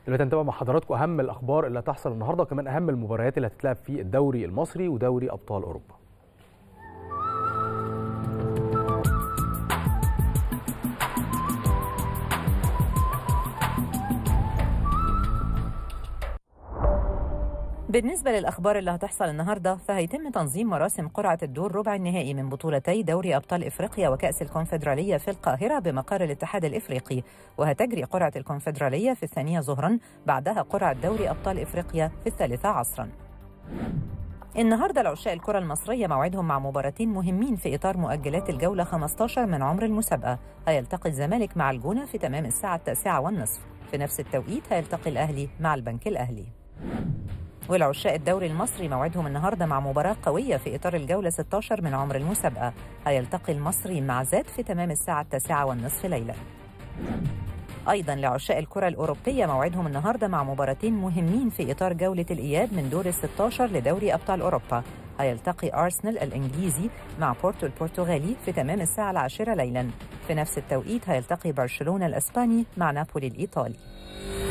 دلوقتي هنتابع مع حضراتكم اهم الاخبار اللي هتحصل النهارده وكمان اهم المباريات اللي هتتلعب في الدوري المصري ودوري ابطال اوروبا بالنسبة للأخبار اللي هتحصل النهاردة فهيتم تنظيم مراسم قرعة الدور ربع النهائي من بطولتي دوري أبطال إفريقيا وكأس الكونفدرالية في القاهرة بمقر الاتحاد الإفريقي وهتجري قرعة الكونفدرالية في الثانية ظهرا بعدها قرعة دوري أبطال إفريقيا في الثالثة عصرا النهارده لعشاق الكرة المصرية موعدهم مع مباراتين مهمين في إطار مؤجلات الجولة 15 من عمر المسابقة هيلتقي الزمالك مع الجونة في تمام الساعة التاسعة والنصف في نفس التوقيت هيلتقي الأهلي مع البنك الأهلي ولعشاق الدوري المصري موعدهم النهارده مع مباراة قوية في إطار الجولة 16 من عمر المسابقة هيلتقي المصري مع زاد في تمام الساعة التاسعة والنصف ليلا أيضا لعشاق الكرة الأوروبية موعدهم النهارده مع مباراتين مهمين في إطار جولة الإياب من دور ال 16 لدوري أبطال أوروبا هيلتقي أرسنال الإنجليزي مع بورتو البرتغالي في تمام الساعة العاشرة ليلا في نفس التوقيت هيلتقي برشلونة الإسباني مع نابولي الإيطالي